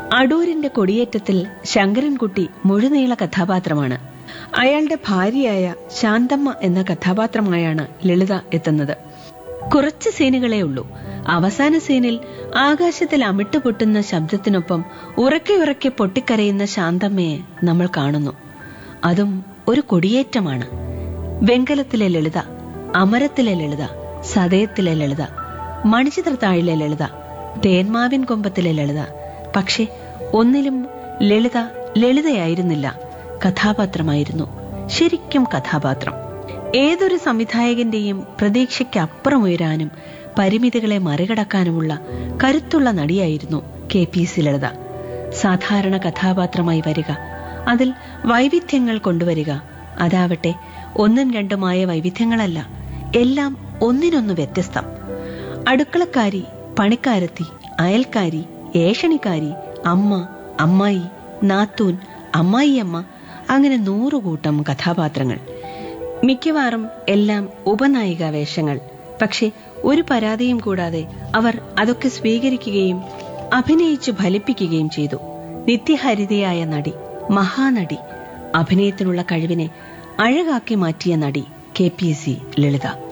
അടൂരിന്റെ കൊടിയേറ്റത്തിൽ ശങ്കരൻകുട്ടി മുഴുനീള കഥാപാത്രമാണ് അയാളുടെ ഭാര്യയായ ശാന്തമ്മ എന്ന കഥാപാത്രമായാണ് ലളിത എത്തുന്നത് കുറച്ച് സീനുകളേ ഉള്ളൂ അവസാന സീനിൽ ആകാശത്തിൽ അമിട്ട് പൊട്ടുന്ന ശബ്ദത്തിനൊപ്പം ഉറക്കെ ഉറക്കെ പൊട്ടിക്കരയുന്ന ശാന്തമ്മയെ നമ്മൾ കാണുന്നു അതും ഒരു കൊടിയേറ്റമാണ് വെങ്കലത്തിലെ ലളിത അമരത്തിലെ ലളിത സതയത്തിലെ ലളിത മണിച്ചിത്രത്താഴിലെ ലളിത തേന്മാവിൻ കൊമ്പത്തിലെ ലളിത പക്ഷെ ഒന്നിലും ലളിത ലളിതയായിരുന്നില്ല കഥാപാത്രമായിരുന്നു ശരിക്കും കഥാപാത്രം ഏതൊരു സംവിധായകന്റെയും പ്രതീക്ഷയ്ക്കപ്പുറം ഉയരാനും പരിമിതികളെ മറികടക്കാനുമുള്ള കരുത്തുള്ള നടിയായിരുന്നു കെ പി സി ലളിത സാധാരണ കഥാപാത്രമായി വരിക അതിൽ വൈവിധ്യങ്ങൾ കൊണ്ടുവരിക അതാവട്ടെ ഒന്നും രണ്ടുമായ വൈവിധ്യങ്ങളല്ല എല്ലാം ഒന്നിനൊന്ന് വ്യത്യസ്തം അടുക്കളക്കാരി പണിക്കാരത്തി അയൽക്കാരി ഏഷണിക്കാരി അമ്മ അമ്മായി നാത്തൂൻ അമ്മായിയമ്മ അങ്ങനെ നൂറുകൂട്ടം കഥാപാത്രങ്ങൾ മിക്കവാറും എല്ലാം ഉപനായിക വേഷങ്ങൾ പക്ഷെ ഒരു പരാതിയും കൂടാതെ അവർ അതൊക്കെ സ്വീകരിക്കുകയും അഭിനയിച്ചു ഫലിപ്പിക്കുകയും ചെയ്തു നിത്യഹരിതയായ നടി മഹാനടി അഭിനയത്തിനുള്ള കഴിവിനെ അഴകാക്കി മാറ്റിയ നടി കെ പി സി ലളിത